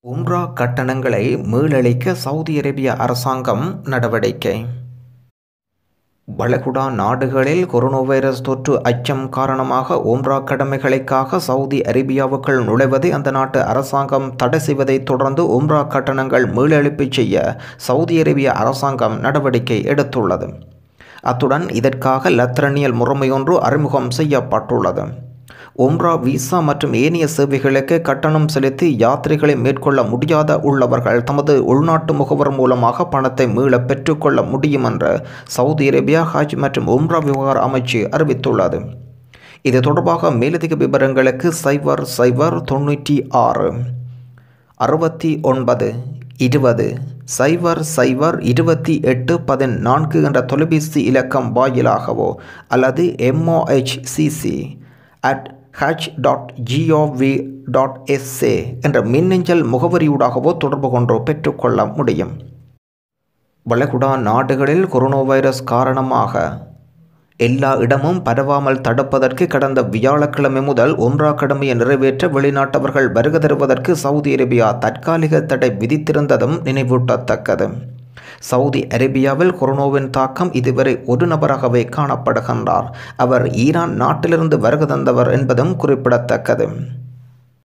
உம்ரா கட்டணங்களை மீளளிக்க சவுதி அரேபிய அரசாங்கம் நடவடிக்கை வளைகுடா நாடுகளில் கொரோனா வைரஸ் தொற்று அச்சம் காரணமாக உம்ரா கடமைகளுக்காக சவுதி அரேபியாவுக்குள் நுழைவதை அந்த நாட்டு அரசாங்கம் தடை செய்வதை தொடர்ந்து உம்ரா கட்டணங்கள் மீளெழுப்பு செய்ய சவுதி அரேபிய அரசாங்கம் நடவடிக்கை எடுத்துள்ளது அத்துடன் இதற்காக லத்திரனியல் முறைமையொன்று அறிமுகம் செய்யப்பட்டுள்ளது உம்ரா விசா மற்றும் ஏனைய சேவைகளுக்கு கட்டணம் செலுத்தி யாத்திரைகளை மேற்கொள்ள முடியாத உள்ளவர்கள் தமது உள்நாட்டு முகவர் மூலமாக பணத்தை மீள பெற்றுக்கொள்ள முடியும் என்று சவுதி அரேபியா ஹஜ் மற்றும் உம்ரா விவகார அமைச்சு அறிவித்துள்ளது இது தொடர்பாக மேலதிக விவரங்களுக்கு சைபர் சைபர் தொண்ணூற்றி ஆறு அறுபத்தி ஒன்பது இருபது சைபர் சைபர் இருபத்தி எட்டு பதினான்கு என்ற தொலைபேசி இலக்கம் வாயிலாகவோ அல்லது MOHCC at H dot GOV dot SA என்ற மின்னஞ்சல் முகவரியூடாகவோ தொடர்பு கொண்டு பெற்றுக்கொள்ள முடியும் வளைகுடா நாடுகளில் கொரோனா வைரஸ் காரணமாக எல்லா இடமும் பரவாமல் தடுப்பதற்கு கடந்த வியாழக்கிழமை முதல் ஒன்றா கடமையை நிறைவேற்ற வெளிநாட்டவர்கள் வருகை தருவதற்கு சவுதி அரேபியா தற்காலிக தடை விதித்திருந்ததும் நினைவூட்டத்தக்கது சவுதி அரேபியாவில் கொரோனாவின் தாக்கம் இதுவரை ஒரு நபராகவே காணப்படுகின்றார் அவர் ஈரான் நாட்டிலிருந்து வருகை தந்தவர் என்பதும் குறிப்பிடத்தக்கது